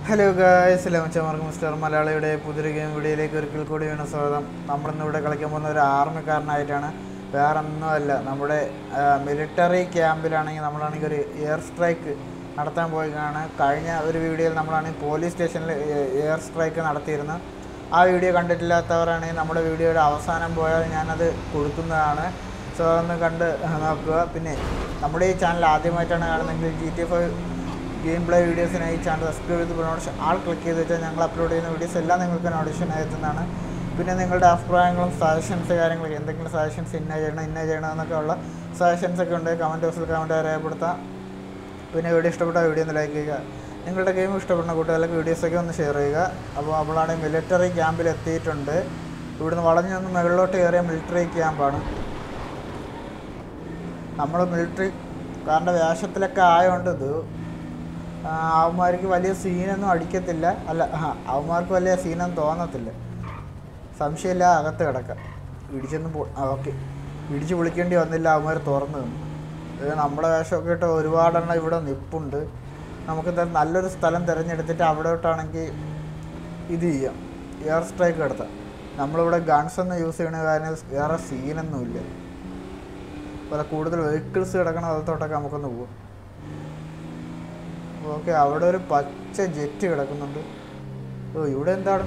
Hello guys ലമച്ചമാർക്ക് mister മലയാളിയുടെ പുതിയൊരു game വീഡിയോയിലേക്ക് ഒരിക്കൽ കൂടി വീണ് സ്വാഗതം നമ്മളിന്ന് ഇവിടെ കളിക്കാൻ പോകുന്ന ഒരു ആർമിക്കാരനായിട്ടാണ് വേറെ ഒന്നുമല്ല നമ്മുടെ മിലിറ്ററി ക്യാമ്പിലാണെങ്കിൽ നമ്മളാണെങ്കിൽ ഒരു എയർ സ്ട്രൈക്ക് നടത്താൻ പോയതാണ് കഴിഞ്ഞ ഒരു വീഡിയോയിൽ നമ്മളാണെങ്കിൽ പോലീസ് സ്റ്റേഷനിൽ എയർ സ്ട്രൈക്ക് നടത്തിയിരുന്നു ആ വീഡിയോ കണ്ടിട്ടില്ലാത്തവരാണെങ്കിൽ നമ്മുടെ വീഡിയോയുടെ അവസാനം പോയാൽ ഞാനത് കൊടുക്കുന്നതാണ് സോ ഒന്ന് കണ്ട് നോക്കുക പിന്നെ നമ്മുടെ ഈ ചാനൽ ആദ്യമായിട്ടാണ് കാണുന്നതെങ്കിൽ G T five game play വീഡിയോസിനായി ചാനൽ സബ്സ്ക്രൈബ് ചെയ്ത് നോട്ടിഫിക്കേഷൻ ആൾ ക്ലിക്ക് ചെയ്ത് വെച്ചാൽ ഞങ്ങൾ അപ്ലോഡ് ചെയ്യുന്ന വീഡിയോസ് എല്ലാം നിങ്ങൾക്ക് നോട്ടിഫിക്കേഷൻ എത്തുന്നതാണ് പിന്നെ നിങ്ങളുടെ അഭിപ്രായങ്ങളും സജഷൻസ് കാര്യങ്ങളൊക്കെ എന്തെങ്കിലും സജഷൻസ് ഇന്ന ചെയ്യണം ഇന്ന ചെയ്യണം എന്നൊക്കെ ഉള്ള സജഷൻസ് ഒക്കെ ഉണ്ട് കമൻറ്റ് ബോക്സിൽ കമൻറ്റ് രേഖപ്പെടുത്താം പിന്നെ വീഡിയോ ഇഷ്ടപ്പെട്ട വീഡിയോ ഒന്ന് ലൈക്ക് ചെയ്യുക നിങ്ങളുടെ ഗെയിം ഇഷ്ടപ്പെടുന്ന കൂട്ടുകാർക്ക് വീഡിയോസൊക്കെ ഒന്ന് ഷെയർ ചെയ്യുക അപ്പോൾ നമ്മളാണ് മിലിറ്ററി ക്യാമ്പിൽ എത്തിയിട്ടുണ്ട് ഇവിടുന്ന് വളഞ്ഞൊന്ന് മുകളിലോട്ട് കയറിയ മിലിറ്ററി ക്യാമ്പാണ് നമ്മൾ മിലിറ്ററി കാരൻ്റെ വേഷത്തിലൊക്കെ ആയതുകൊണ്ട് ഇത് ആ, അവന്മാർക്ക് വലിയ സീനൊന്നും അടിക്കത്തില്ല അല്ല ആ അവന്മാർക്ക് വലിയ സീനൊന്നും തോന്നത്തില്ല സംശയമില്ല അകത്ത് കിടക്കാം ഇടിച്ചൊന്നും പോ ഓക്കെ ഇടിച്ച് വിളിക്കേണ്ടി വന്നില്ല അവന്മാർ തുറന്നു തന്നു ഇത് നമ്മുടെ വേഷമൊക്കെ ഇട്ട് ഒരുപാടെണ്ണം ഇവിടെ നിപ്പുണ്ട് നമുക്ക് എന്തായാലും നല്ലൊരു സ്ഥലം തിരഞ്ഞെടുത്തിട്ട് അവിടോട്ടാണെങ്കിൽ ഇത് ചെയ്യാം എയർ സ്ട്രൈക്ക് നടത്താം നമ്മളിവിടെ ഗൺസ് ഒന്നും യൂസ് ചെയ്യണ കാരണം വേറെ സീനൊന്നുമില്ല പല കൂടുതൽ വെഹിക്കിൾസ് കിടക്കണ സ്ഥലത്തോട്ടൊക്കെ നമുക്കൊന്ന് പോവാം ഓക്കെ അവിടെ ഒരു പച്ച ജെറ്റ് കിടക്കുന്നുണ്ട് ഓ ഇവിടെ എന്താണ്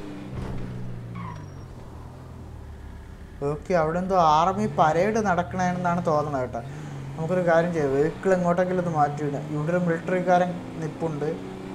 ഓക്കെ അവിടെ എന്തോ ആർമി പരേഡ് നടക്കണമെന്നാണ് തോന്നുന്നത് കേട്ടോ നമുക്കൊരു കാര്യം ചെയ്യാം വെഹിക്കിൾ എങ്ങോട്ടെങ്കിലും ഇത് മാറ്റിയിടാം ഇവിടെ ഒരു മിലിറ്ററിക്കാരൻ നിപ്പുണ്ട്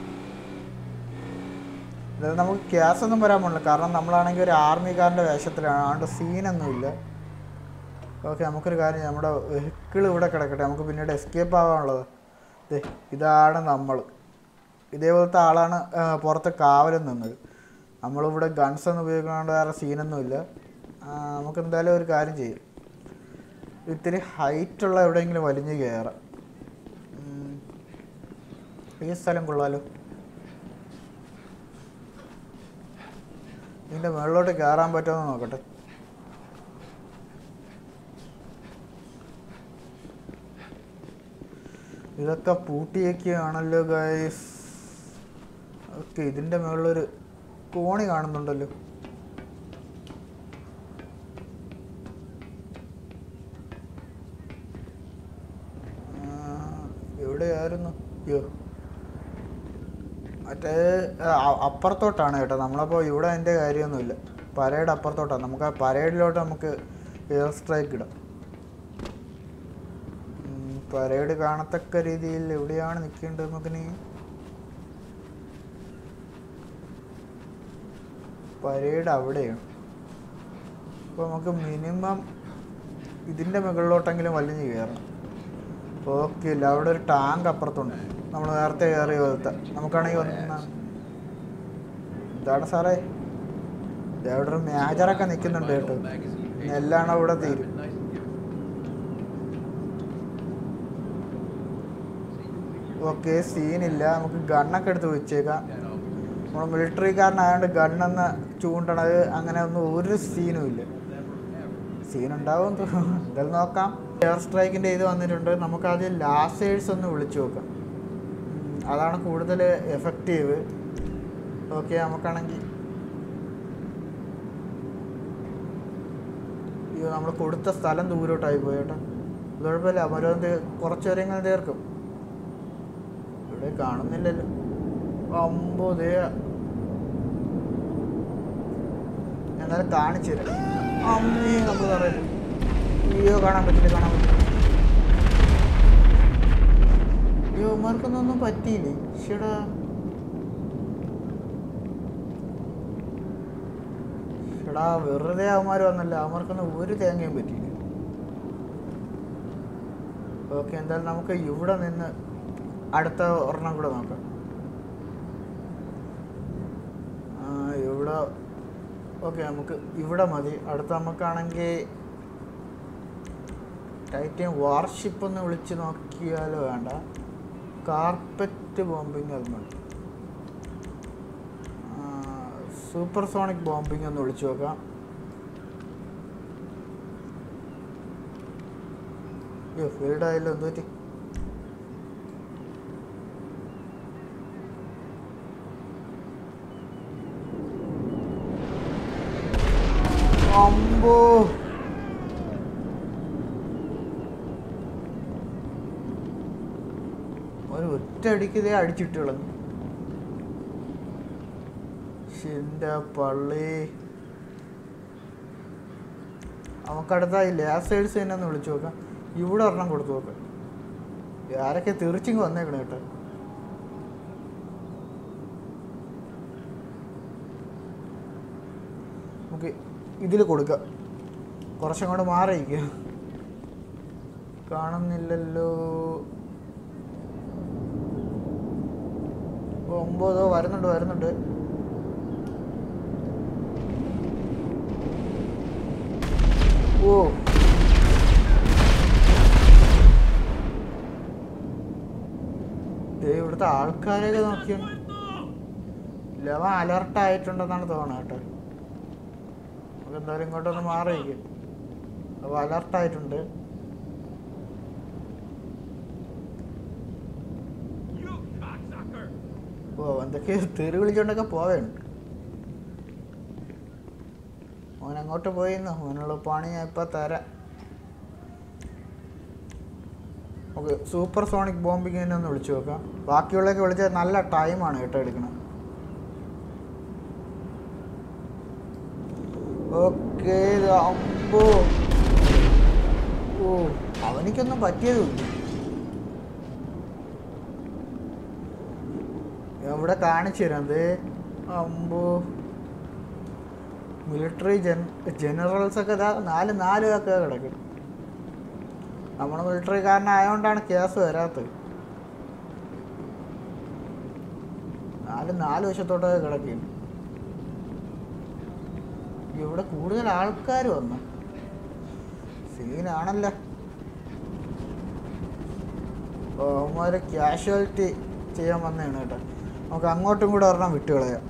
അതായത് നമുക്ക് ഗ്യാസ് ഒന്നും വരാൻ പോണില്ല കാരണം നമ്മളാണെങ്കിൽ ഒരു ആർമിക്കാരൻ്റെ വേഷത്തിലാണ് അതുകൊണ്ട് സീനൊന്നുമില്ല ഓക്കെ നമുക്കൊരു കാര്യം ചെയ്യാം നമ്മുടെ വെഹിക്കിൾ ഇവിടെ കിടക്കട്ടെ നമുക്ക് പിന്നീട് എസ്കേപ്പ് ആവാനുള്ളത് ദേ ഇതാണ് നമ്മൾ ഇതേപോലത്തെ ആളാണ് ആ, പുറത്ത് കാവലും നിന്നത് നമ്മളിവിടെ ഗൺസ് ഒന്നും ഉപയോഗിക്കുന്നതുകൊണ്ട് വേറെ സീനൊന്നുമില്ല ആ, നമുക്ക് എന്തായാലും ഒരു കാര്യം ചെയ്യും ഇത്തിരി ഹൈറ്റുള്ള എവിടെയെങ്കിലും വലിഞ്ഞ് കയറാം ഉം. ഈ സ്ഥലം കൊള്ളാലോ ഇതിൻ്റെ മുകളിലോട്ട് കയറാൻ പറ്റുമെന്ന് നോക്കട്ടെ ഇതൊക്കെ പൂട്ടിയൊക്കെയാണല്ലോ ഗൈസ് ഓക്കെ ഇതിൻ്റെ മുകളിലൊരു കോണി കാണുന്നുണ്ടല്ലോ ആ, എവിടെയായിരുന്നു അയ്യോ മറ്റേ ആ, അ- അപ്പുറത്തോട്ടാണ് കേട്ടോ നമ്മളപ്പോൾ ഇവിടെ അതിൻ്റെ കാര്യമൊന്നുമില്ല പരേഡ് അപ്പുറത്തോട്ടാണ് നമുക്ക് ആ പരേഡിലോട്ട് നമുക്ക് എയർ സ്ട്രൈക്ക് ഇടാം ഉം, പരേഡ് കാണത്തക്ക രീതിയിൽ എവിടെയാണ് നിൽക്കേണ്ടത് നമുക്കിനി പരേഡ് അവിടെയാണ് അപ്പോൾ നമുക്ക് മിനിമം ഇതിൻ്റെ മുകളിലോട്ടെങ്കിലും വലിഞ്ഞ് കയറണം ഓക്കെ ഇല്ല അവിടെ ഒരു ടാങ്ക് അപ്പുറത്തുണ്ട് നമ്മൾ നേരത്തെ കയറി പോലത്തെ നമുക്കാണെങ്കിൽ ഒന്ന് എന്താണ് സാറേ ദേ അവിടെ ഒരു മേജറൊക്കെ നിൽക്കുന്നുണ്ട് കേട്ടോ നെല്ലാണ് അവിടെ തീരും ഓക്കെ സീനില്ല നമുക്ക് ഗണ്ണൊക്കെ എടുത്ത് വെച്ചേക്കാം നമ്മൾ മിലിറ്ററിക്കാരനായതുകൊണ്ട് ഗണ്ണെന്ന് ചൂണ്ടണത് അങ്ങനെ ഒന്നും ഒരു സീനും ഇല്ല സീൻ ഉണ്ടാവും തോന്നുന്നു എന്തായാലും നോക്കാം എയർ സ്ട്രൈക്കിൻ്റെ ഇത് വന്നിട്ടുണ്ട് നമുക്ക് ആദ്യം ലാസേഴ്സ് ഒന്ന് വിളിച്ചു നോക്കാം ഉം, അതാണ് കൂടുതൽ എഫക്റ്റീവ് ഓക്കെ നമുക്കാണെങ്കിൽ അയ്യോ നമ്മൾ കൊടുത്ത സ്ഥലം ദൂരോട്ടായി പോയി കേട്ടോ അത് കുഴപ്പമില്ല അവരൊന്ന് കുറച്ച് നേരങ്ങൾ തീർക്കും ഇവിടെ കാണുന്നില്ലല്ലോ അമ്പോ ദേ എന്നാലും കാണിച്ചു തരാം അമ്മേ നമുക്ക് അറിയില്ല അയ്യോ കാണാൻ പറ്റില്ല കാണാൻ പറ്റില്ല അയ്യോ ഉമ്മാർക്കൊന്നും പറ്റിയില്ലേ ഷടാ എടാ വെറുതെ അവന്മാർ വന്നല്ല അവന്മാർക്കൊന്നും ഒരു തേങ്ങയും പറ്റിയില്ല ഓക്കെ എന്തായാലും നമുക്ക് ഇവിടെ നിന്ന് അടുത്ത ഒരെണ്ണം കൂടെ നോക്കാം ആ, ഇവിടെ ഓക്കെ നമുക്ക് ഇവിടെ മതി അടുത്ത നമുക്കാണെങ്കിൽ ടൈറ്റൻ വാർഷിപ്പ് ഒന്ന് വിളിച്ച് നോക്കിയാലോ വേണ്ട കാർപ്പറ്റ് ബോംബിങ് അത് മതി സൂപ്പർ സോണിക് ബോംബിങ് ഒന്ന് വിളിച്ചു നോക്കാം അയ്യോ ഫീൽഡ് ആയല്ലോ എന്ത് പറ്റി അമ്പോ ഒരു ഒറ്റ അടിക്ക് ഇതേ അടിച്ചിട്ട് കളഞ്ഞു എന്റെ പള്ളി നമുക്കടുത്ത ഈ ലാസേഴ്സ് തന്നെ ഒന്ന് വിളിച്ചു നോക്കാം ഇവിടെ ഒരെണ്ണം കൊടുത്തു നോക്കാം ആരൊക്കെ തീർച്ചയും വന്നേക്കണേ കേട്ടോ നമുക്ക് ഇതിൽ കൊടുക്കാം കുറച്ചും കൂടെ മാറിയിരിക്കുക കാണുന്നില്ലല്ലോ ഒമ്പതോ വരുന്നുണ്ട് വരുന്നുണ്ട് ഓ ദേ ഇവിടുത്തെ ആൾക്കാരെയൊക്കെ നോക്കിയാണ് ലവ അലർട്ട് ആയിട്ടുണ്ടെന്നാണ് തോന്നുന്നത് കേട്ടോ നമുക്ക് എന്തായാലും ഇങ്ങോട്ടൊന്ന് മാറിയിരിക്കും അപ്പോൾ അലർട്ട് ആയിട്ടുണ്ട് ഓ എന്തൊക്കെ തെറി വിളിച്ചോണ്ടൊക്കെ പോവുകയുണ്ട് മോൻ അങ്ങോട്ട് പോയിന്ന് മോനുള്ള പണി ഞാൻ ഇപ്പം തരാം ഓക്കെ സൂപ്പർ സോണിക് ബോംബിങ് തന്നെ ഒന്ന് വിളിച്ചു നോക്കാം ബാക്കിയുള്ളതൊക്കെ വിളിച്ചാൽ നല്ല ടൈമാണ് കേട്ടോ എടുക്കണം ഓക്കെ അമ്പോ ഓ അവനിക്കൊന്നും പറ്റിയതുമില്ല എവിടെ കാണിച്ചു തരാം ദേ അമ്പോ മിലിറ്ററി ജൻ ജനറൽസ് ഒക്കെ ഇതാ നാല് നാല് ഒക്കെ കിടക്കും നമ്മൾ മിലിറ്ററിക്കാരനായതുകൊണ്ടാണ് കേസ് വരാത്തത് നാല് നാല് വശത്തോട്ടൊക്കെ കിടക്കും ഇവിടെ കൂടുതൽ ആൾക്കാർ വന്നു സീനാണല്ലോ അവന്മാര് ക്യാഷ്വാലിറ്റി ചെയ്യാൻ വന്നതാണ് കേട്ടോ നമുക്ക് അങ്ങോട്ടും കൂടെ ഒരെണ്ണം വിട്ടുകളയാം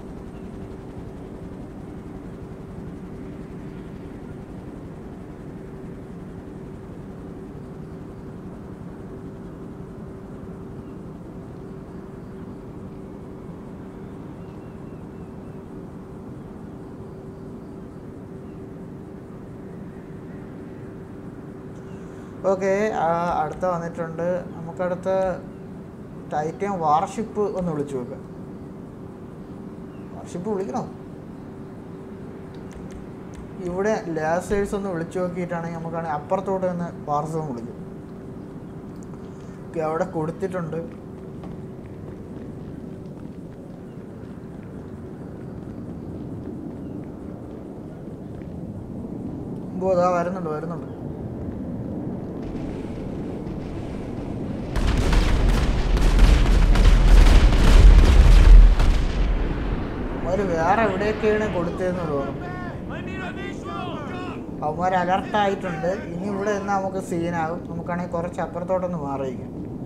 ഓക്കെ അടുത്ത വന്നിട്ടുണ്ട് നമുക്കടുത്ത ടൈറ്റൻ വാർഷിപ്പ് ഒന്ന് വിളിച്ചു നോക്കാം വാർഷിപ്പ് വിളിക്കണോ ഇവിടെ ലാസേഴ്സ് ഒന്ന് വിളിച്ചു നോക്കിയിട്ടാണെങ്കിൽ നമുക്കാണെങ്കിൽ അപ്പുറത്തോട്ട് നിന്ന് പാർസൽ വിളിക്കും ഓക്കെ അവിടെ കൊടുത്തിട്ടുണ്ട് ഓ അതാ വരുന്നുണ്ട് വരുന്നുണ്ട് അവര് വേറെ എവിടെയൊക്കെയാണ് കൊടുത്തതെന്ന് തോന്നുന്നു അവന്മാർ അലർട്ടായിട്ടുണ്ട് ഇനി ഇവിടെ നിന്ന് നമുക്ക് സീനാകും നമുക്കാണെങ്കിൽ കുറച്ച് അപ്പുറത്തോട്ടൊന്ന് മാറിയിരിക്കും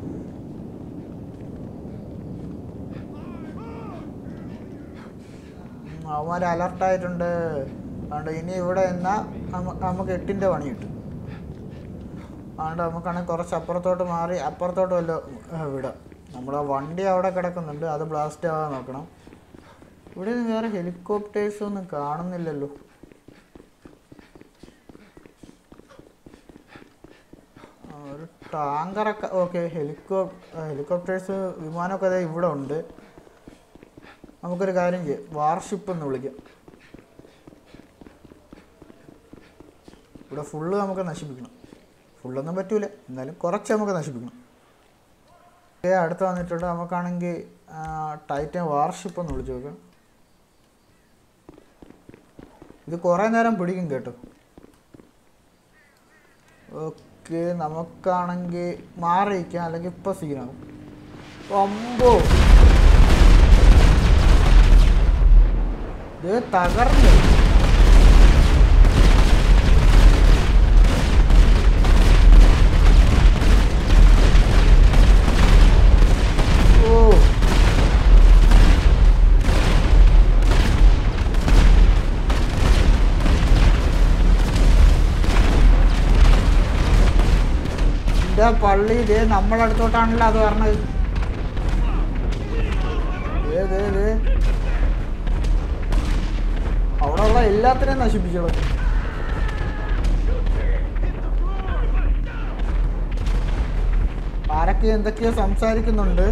അവന്മാർ അലർട്ടായിട്ടുണ്ട് അതുകൊണ്ട് ഇനി ഇവിടെ നിന്നാൽ നമുക്ക് എട്ടിൻ്റെ പണി കിട്ടും അതുകൊണ്ട് നമുക്കാണെങ്കിൽ കുറച്ച് അപ്പുറത്തോട്ട് മാറി അപ്പുറത്തോട്ട് വല്ല വിടാം നമ്മുടെ വണ്ടി അവിടെ കിടക്കുന്നുണ്ട് അത് ബ്ലാസ്റ്റ് ആവാൻ നോക്കണം ഇവിടെ നിന്ന് വേറെ ഹെലികോപ്റ്റേഴ്സ് ഒന്നും കാണുന്നില്ലല്ലോ ആ, ഒരു ടാങ്കറൊക്കെ ഓക്കെ ഹെലികോ ഹെലികോപ്റ്റേഴ്സ് വിമാനമൊക്കെ ദേ ഇവിടെ ഉണ്ട് നമുക്കൊരു കാര്യം ചെയ്യാം വാർഷിപ്പ് എന്ന് വിളിക്കാം ഇവിടെ ഫുള്ള് നമുക്ക് നശിപ്പിക്കണം ഫുള്ളൊന്നും പറ്റൂല എന്നാലും കുറച്ച് നമുക്ക് നശിപ്പിക്കണം ഓക്കേ, അടുത്ത് വന്നിട്ടുണ്ട് നമുക്കാണെങ്കിൽ ടൈറ്റൻ വാർഷിപ്പ് എന്ന് വിളിച്ചു നോക്കാം ഇത് കുറേ നേരം പിടിക്കും കേട്ടോ ഓക്കെ നമുക്കാണെങ്കിൽ മാറിയിരിക്കാം അല്ലെങ്കിൽ ഇപ്പം സീനാകും ഒമ്പോ ഇത് തകർന്നു ഓ ഇതാ പള്ളി ഇതേ നമ്മളടുത്തോട്ടാണല്ലോ അത് പറഞ്ഞത് ദേ, ദേ, ദേ. അവിടെ ഉള്ള എല്ലാത്തിനെയും നശിപ്പിച്ചോളൂ ആരൊക്കെയോ എന്തൊക്കെയോ സംസാരിക്കുന്നുണ്ട്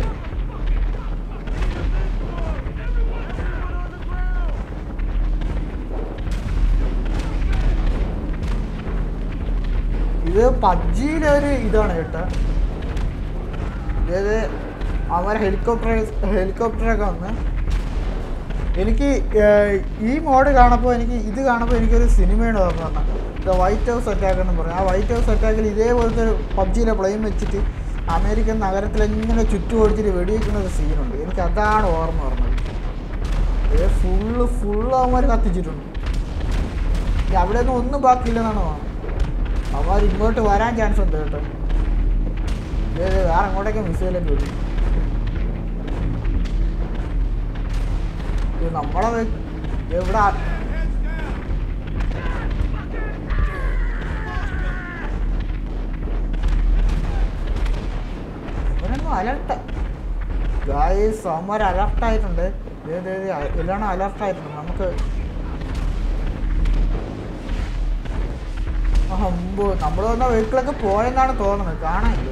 ഇത് പബ്ജിയിലെ ഒരു ഇതാണ് കേട്ടോ അതായത് അവൻ ഹെലികോപ്റ്റർ ഹെലികോപ്റ്ററൊക്കെ വന്ന് എനിക്ക് ഏഹ്, ഈ മോഡ് കാണുമ്പോൾ എനിക്ക് ഇത് കാണുമ്പോൾ എനിക്കൊരു സിനിമയാണ് ഓർമ്മ വന്നത് ദ വൈറ്റ് ഹൗസ് അറ്റാക്ക് എന്ന് പറയും ആ വൈറ്റ് ഹൗസ് അറ്റാക്കിൽ ഇതേപോലത്തെ ഒരു പബ്ജിയിലെ പ്ലെയിൻ വെച്ചിട്ട് അമേരിക്കൻ നഗരത്തിൽ ഇങ്ങനെ ചുറ്റും ഓടിച്ചിട്ട് വെടിവെക്കുന്ന ഒരു സീനുണ്ട് എനിക്ക് അതാണ് ഓർമ്മ പറഞ്ഞത് ഏ ഫുള്ള് ഫുള്ള് അവന്മാർ കത്തിച്ചിട്ടുണ്ട് ഇനി അവിടെ ഒന്നും ഒന്നും ബാക്കിയില്ലെന്നാണ് തോന്നുന്നത് അവന്മാർ ഇങ്ങോട്ട് വരാൻ ചാൻസ് ഉണ്ട് കേട്ടോ ഏ, ഏ, വേറെ അങ്ങോട്ടേക്ക് മിസൈലൊക്കെ വരും ഇത് നമ്മളെ വെ- എവിടെ ആ- ഇവനൊന്നും അലർട്ട് ഗായ്സ് അവന്മാർ അലർട്ടായിട്ടുണ്ട് എല്ലാം അലർട്ടായിട്ടുണ്ട് നമുക്ക് ആ, മുമ്പ് നമ്മൾ വന്ന വെഹിക്കിളൊക്കെ പോയെന്നാണ് തോന്നുന്നത് കാണാനില്ല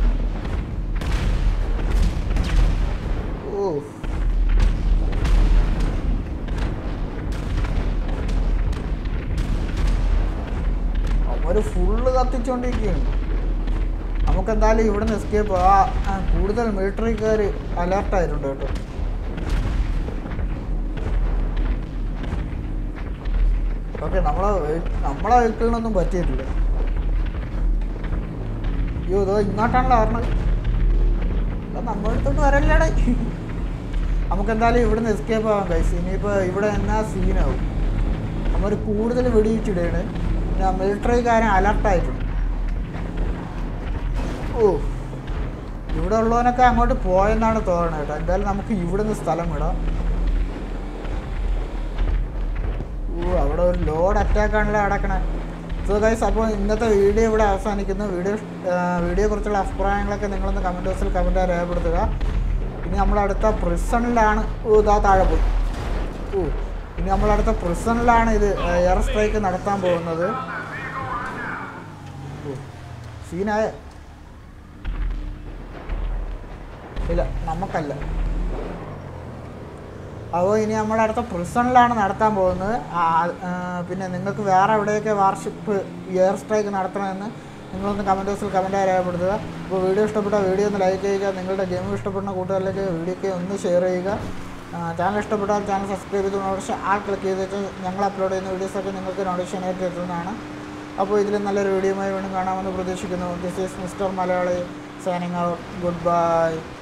ഓ അവര് ഫുള്ള് കത്തിച്ചോണ്ടിരിക്കുകയാണ് നമുക്ക് എന്തായാലും ഇവിടെ നിന്ന് എസ്കേപ്പ് ആ ആ, കൂടുതൽ മിലിറ്ററിക്കാർ അലർട്ടായിട്ടുണ്ട് കേട്ടോ ഓക്കെ നമ്മളെ വെ- നമ്മളെ വെഹിക്കിളിനൊന്നും പറ്റിയിട്ടില്ല അയ്യോ ഇതോ ഇങ്ങോട്ടാണല്ലോ പറഞ്ഞത് നമ്മുടെ അടുത്തോട്ട് വരല്ലേടെ നമുക്ക് എന്തായാലും ഇവിടെ നിന്ന് എസ്കേപ്പ് ആവാം കൈസ് ഇനിയിപ്പോൾ ഇവിടെ എന്നാ സീനാവും നമ്മൾ കൂടുതൽ വെടിയിച്ചിടുകയാണ് പിന്നെ മിലിറ്ററിക്കാരൻ അലർട്ടായിട്ടുണ്ട് ഓ ഇവിടെ ഉള്ളവനൊക്കെ അങ്ങോട്ട് പോയെന്നാണ് തോന്നുന്നത് കേട്ടോ എന്തായാലും നമുക്ക് ഇവിടെ നിന്ന് സ്ഥലം വിടാം ഓ അവിടെ ഒരു ലോഡ് അറ്റാക്കാണല്ലോ നടക്കണേ സോ ഗൈസ് അപ്പോൾ ഇന്നത്തെ വീഡിയോ ഇവിടെ അവസാനിക്കുന്നു വീഡിയോ വീഡിയോ കുറിച്ചുള്ള അഭിപ്രായങ്ങളൊക്കെ നിങ്ങളൊന്ന് കമൻറ്റ് ബോക്സിൽ കമൻറ്റായി രേഖപ്പെടുത്തുക ഇനി നമ്മൾ അടുത്ത പ്രിസണിലാണ് ഓ ഇതാ താഴെ പോയി ഓ ഇനി നമ്മൾ അടുത്ത പ്രിസണിലാണ് ഇത് എയർ സ്ട്രൈക്ക് നടത്താൻ പോകുന്നത് ഓ സീനായ ഇല്ല നമുക്കല്ല അപ്പോൾ ഇനി നമ്മൾ അടുത്ത പ്രിസണിലാണ് നടത്താൻ പോകുന്നത് ആ, ആ, പിന്നെ നിങ്ങൾക്ക് വേറെ എവിടെയൊക്കെ വാർഷിപ്പ് എയർ സ്ട്രൈക്ക് നടത്തണമെന്ന് നിങ്ങളൊന്ന് കമൻറ്റ് ബോക്സിൽ കമൻറ്റായി രേഖപ്പെടുത്തുക അപ്പോൾ വീഡിയോ ഇഷ്ടപ്പെട്ട വീഡിയോ ഒന്ന് ലൈക്ക് ചെയ്യുക നിങ്ങളുടെ ഗെയിം ഇഷ്ടപ്പെടുന്ന കൂട്ടുകാരിലേക്ക് വീഡിയോക്ക് ഒന്ന് ഷെയർ ചെയ്യുക ചാനൽ ഇഷ്ടപ്പെട്ടാൽ ചാനൽ സബ്സ്ക്രൈബ് ചെയ്ത് നോട്ടിഫിക്കേഷൻ ആൾ ക്ലിക്ക് ചെയ്ത് വെച്ചാൽ ഞങ്ങൾ അപ്ലോഡ് ചെയ്യുന്ന വീഡിയോസൊക്കെ നിങ്ങൾക്ക് നോട്ടിഫിക്കേഷൻ ആയിട്ട് എത്തുന്നതാണ് അപ്പോൾ ഇതിൽ നല്ലൊരു വീഡിയോയുമായി വീണ്ടും കാണാമെന്ന് പ്രതീക്ഷിക്കുന്നു this is mister Malayali signing out good by